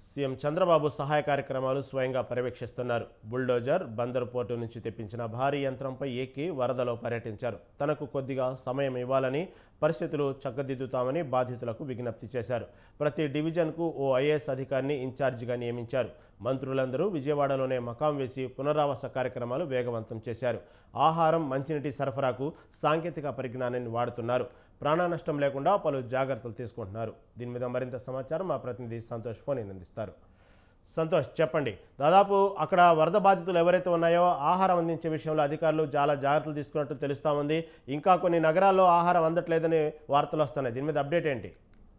CM Chandrababu సహాయ కార్యక్రమాలు స్వయంగా పర్యవేక్షిస్తున్నారు బుల్డోజర్ బందరు పోర్టు నుంచి తెప్పించిన భారీ యంత్రంపై ఎక్కి వరదలో పర్యటించారు తనకు కొద్దిగా సమయం ఇవ్వాలని పరిస్థితులు చక్కదిద్దుతామని బాధితులకు విజ్ఞప్తి చేశారు ప్రతి డివిజన్కు ఓ ఐఏఎస్ అధికారిని ఇన్ఛార్జిగా నియమించారు మంత్రులందరూ విజయవాడలోనే మకాం వేసి పునరావాస కార్యక్రమాలు వేగవంతం చేశారు ఆహారం మంచినీటి సరఫరాకు సాంకేతిక పరిజ్ఞానాన్ని వాడుతున్నారు ప్రాణ నష్టం లేకుండా పలు జాగ్రత్తలు తీసుకుంటున్నారు దీని మీద మరింత సమాచారం మా ప్రతినిధి సంతోష్ ఫోన్ అందిస్తారు సంతోష్ చెప్పండి దాదాపు అక్కడ వరద బాధితులు ఎవరైతే ఉన్నాయో ఆహారం అందించే విషయంలో అధికారులు చాలా జాగ్రత్తలు తీసుకున్నట్టు తెలుస్తా ఉంది ఇంకా కొన్ని నగరాల్లో ఆహారం అందట్లేదని వార్తలు వస్తున్నాయి దీని మీద అప్డేట్ ఏంటి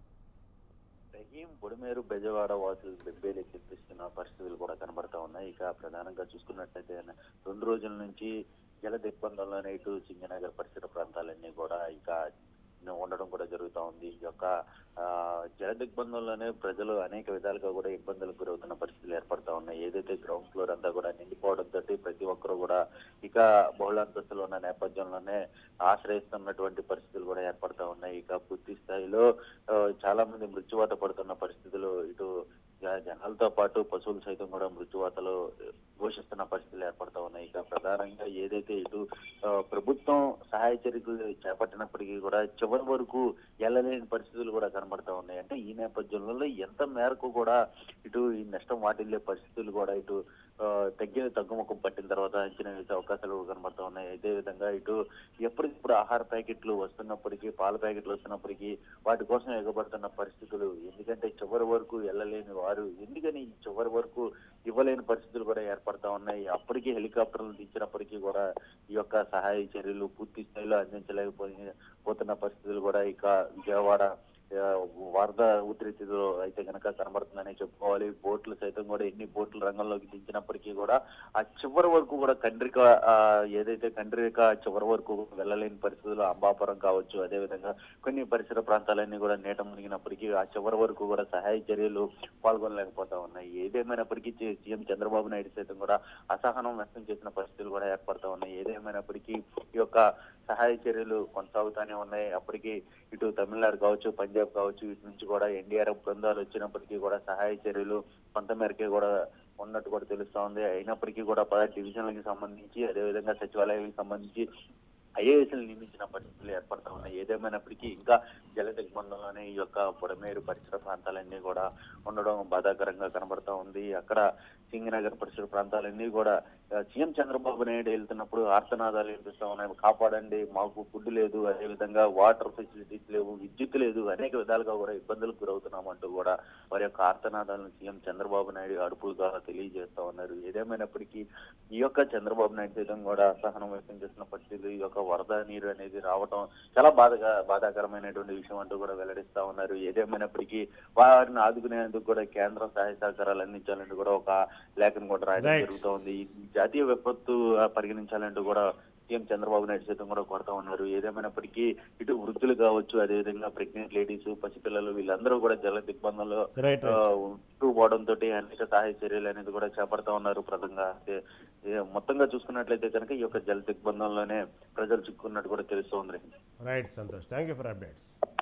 రహీం బుడమేరు బెజవాడ వాసులు బెబ్బేలు ఎక్కిస్తున్న పరిస్థితులు కూడా కనబడతా ఉన్నాయి ఇక ప్రధానంగా చూసుకున్నట్లయితే రెండు రోజుల నుంచి జల దిగ్బంధంలోనే ఇటు సింగనగర్ పరిసర ప్రాంతాలన్నీ కూడా ఇక ఉండడం కూడా జరుగుతూ ఉంది ఈ యొక్క ఆ, జల దిగ్బంధంలోనే ప్రజలు అనేక విధాలుగా కూడా ఇబ్బందులకు గురవుతున్న పరిస్థితులు ఏర్పడతా ఉన్నాయి ఏదైతే గ్రౌండ్ ఫ్లోర్ అంతా కూడా నిండిపోవడంతో ప్రతి ఒక్కరు కూడా ఇక బహుళాంతస్తులు ఉన్న నేపథ్యంలోనే ఆశ్రయిస్తున్నటువంటి పరిస్థితులు కూడా ఏర్పడతా ఉన్నాయి ఇక పూర్తి స్థాయిలో ఆ, చాలా మంది మృత్యువాత పడుతున్న పరిస్థితులు ఇటు జ- జనాలతో పాటు పశువులు సైతం కూడా మృత్యువాతలో ఘోషిస్తున్న పరిస్థితులు ఏర్పడతా ఉన్నాయి ఇక ప్రధానంగా ఏదైతే ఇటు ఆ, ప్రభుత్వం సహాయ చర్యలు చేపట్టినప్పటికీ కూడా చివరి వరకు వెళ్ళలేని పరిస్థితులు కూడా కనబడతా ఉన్నాయి అంటే ఈ నేపథ్యంలో ఎంత మేరకు కూడా ఇటు ఈ నష్టం వాటిల్లే పరిస్థితులు కూడా ఇటు ఆ, తగ్గిన తగ్గుముఖం పట్టిన తర్వాత అంచనా వేసే అవకాశాలు కూడా కనబడతా ఉన్నాయి అదే విధంగా ఇటు ఎప్పటికప్పుడు ఆహార ప్యాకెట్లు వస్తున్నప్పటికీ పాల ప్యాకెట్లు వస్తున్నప్పటికీ వాటి కోసం ఎగబడుతున్న పరిస్థితులు ఎందుకంటే చివరి వరకు వెళ్ళలేని వారు ఎందుకని ఈ చివరి వరకు ఇవ్వలేని పరిస్థితులు కూడా ఏర్పడతా ఉన్నాయి అప్పటికీ హెలికాప్టర్లు దించినప్పటికీ కూడా ఈ యొక్క సహాయ చర్యలు పూర్తి స్థాయిలో అందించలేకపోయి పోతున్న పరిస్థితులు కూడా ఇక విజయవాడ ఆ, వరద ఉధృతిలో అయితే కనుక కనబడుతుందనే చెప్పుకోవాలి బోట్లు సైతం కూడా ఎన్ని బోట్లు రంగంలోకి దించినప్పటికీ కూడా ఆ చివరి వరకు కూడా కండ్రిక ఆ, ఏదైతే కండ్రిక చివరి వరకు వెళ్ళలేని పరిస్థితులు అంబాపురం కావచ్చు అదే విధంగా కొన్ని పరిసర ప్రాంతాలన్నీ కూడా నీట మునిగినప్పటికీ ఆ చివరి వరకు కూడా సహాయ చర్యలు పాల్గొనలేకపోతా ఉన్నాయి ఏదేమైనప్పటికీ చి- సీఎం చంద్రబాబు నాయుడు సైతం కూడా అసహనం వ్యక్తం చేసిన పరిస్థితులు కూడా ఏర్పడతా ఉన్నాయి ఏదేమైనప్పటికీ ఈ యొక్క సహాయ చర్యలు కొనసాగుతానే ఉన్నాయి అప్పటికి ఇటు తమిళనాడు కావచ్చు పంజాబ్ కావచ్చు ఇటు నుంచి కూడా ఎన్డీఆర్ఎఫ్ బృందాలు వచ్చినప్పటికీ కూడా సహాయ చర్యలు కొంత మేరకే కూడా ఉన్నట్టు కూడా తెలుస్తా ఉంది అయినప్పటికీ కూడా పద డివిజన్లకి సంబంధించి అదేవిధంగా సచివాలయాలకు సంబంధించి ఐఏఎస్లు నియమించిన పరిస్థితులు ఏర్పడతా ఉన్నాయి ఏదేమైనప్పటికీ ఇంకా జల దిగ్బంధంలోనే ఈ యొక్క బుడమేరు పరిసర ప్రాంతాలన్నీ కూడా ఉండడం బాధాకరంగా కనబడతా ఉంది అక్కడ సింగనగర్ పరిసర ప్రాంతాలన్నీ కూడా ఆ, సీఎం చంద్రబాబు నాయుడు వెళ్తున్నప్పుడు ఆర్తనాదాలు వినిపిస్తా ఉన్నాయి కాపాడండి మాకు ఫుడ్ లేదు అదేవిధంగా వాటర్ ఫెసిలిటీస్ లేవు విద్యుత్ లేదు అనేక విధాలుగా కూడా ఇబ్బందులకు గురవుతున్నామంటూ కూడా వారి యొక్క ఆర్తనాదాలను సీఎం చంద్రబాబు నాయుడు అడుపుల ద్వారా తెలియజేస్తా ఉన్నారు ఏదేమైనప్పటికీ ఈ యొక్క చంద్రబాబు నాయుడు సైతం కూడా అసహనం వ్యక్తం చేస్తున్న పరిస్థితులు ఈ యొక్క వరద నీరు అనేది రావటం చాలా బాధగా బాధాకరమైనటువంటి విషయం అంటూ కూడా వెల్లడిస్తా ఉన్నారు ఏదేమైనప్పటికీ వారిని ఆదుకునేందుకు కూడా కేంద్రం సహాయ సహకారాలు అందించాలంటూ కూడా ఒక లేఖను కూడా రాయడం Right. జరుగుతోంది ఈ జాతీయ విపత్తు ఆ, పరిగణించాలంటూ కూడా సీఎం చంద్రబాబు నాయుడు సైతం కూడా కోరుతా ఉన్నారు ఏదేమైనప్పటికీ ఇటు వృద్ధులు కావచ్చు అదేవిధంగా ప్రెగ్నెంట్ లేడీస్ పసిపిల్లలు వీళ్ళందరూ కూడా జల దిగ్బంధంలో రైట్ ఆ, ఉంటూ పోవడం తోటి అనేక సహాయ చర్యలు అనేది కూడా చేపడతా ఉన్నారు ప్రధానంగా ఏ- ఏ- మొత్తంగా చూసుకున్నట్లయితే కనుక ఈ యొక్క జల దిగ్బంధంలోనే ప్రజలు చిక్కున్నట్టు కూడా తెలుస్తోంది right Santosh thank you for updates